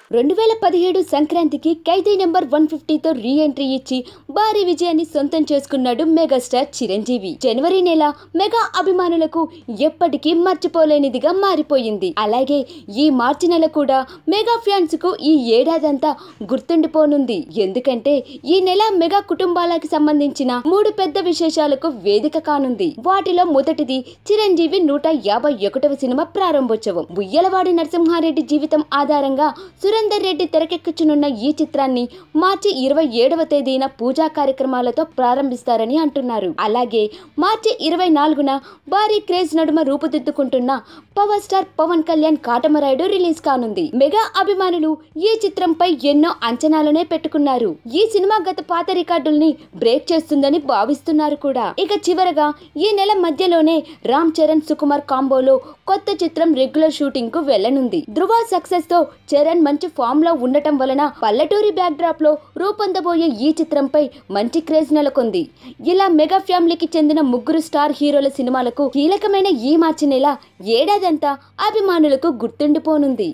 రెండు వేల పదిహేడు సంక్రాంతికి ఖైదీ నెంబర్ వన్ ఫిఫ్టీతో రీ ఎంట్రీ ఇచ్చి భారీ విజయాన్ని సొంతం చేసుకున్నాడు మెగాస్టార్ చిరంజీవి జనవరి నెల మెగా అభిమానులకు ఎప్పటికీ మర్చిపోలేనిదిగా మారిపోయింది అలాగే ఈ మార్చి నెల కూడా మెగా ఫ్యాన్స్ కు ఈ ఏడాదంతా గుర్తుండిపోనుంది ఎందుకంటే ఈ నెల మెగా కుటుంబాలకు సంబంధించిన మూడు పెద్ద విశేషాలకు వేదిక కానుంది వాటిలో మొదటిది చిరంజీవి నూట యాభై ఒకటవ సినిమా ప్రారంభోత్సవం ఉయ్యలవాడి నరసింహారెడ్డి జీవితం ఆధారంగా సురేందర్ రెడ్డి తెరకెక్కుచునున్న ఈ చిత్రాన్ని మార్చి ఇరవై ఏడవ తేదీన పూజా కార్యక్రమాలతో ప్రారంభిస్తారని అంటున్నారు అలాగే మార్చి ఇరవై నాలుగున భారీ క్రేజ్ నడుమ రూపుదిద్దుకుంటున్న power star Pawan Kalyan Katamarayudu release కానుంది మెగా అభిమానులు ఈ చిత్రంపై ఎన్నో అంచనాలనే పెట్టుకున్నారు ఈ సినిమా గత పాత రికార్డుల్ని బ్రేక్ చేస్తుందని భావిస్తున్నారు కూడా ఇక చివరగా ఈ నెల మధ్యలోనే రామ్ చరణ్ సుకుమార్ కాంబోలో కొత్త చిత్రం రెగ్యులర్ షూటింగ్ కు వెళ్లనుంది ధృవ సక్సెస్ తో చరణ్ మంచి ఫామ్ లో ఉండటం వలన పల్లెటూరి బ్యాక్ డ్రాప్ లో రూపొందబోయే ఈ చిత్రంపై మంచి క్రేజ్ నెలకొంది ఇలా మెగా ఫ్యామిలీకి చెందిన ముగ్గురు స్టార్ హీరోల సినిమాలకు కీలకమైన ఈ మార్చి నెల ఏడాదంతా అభిమానులకు గుర్తుండిపోనుంది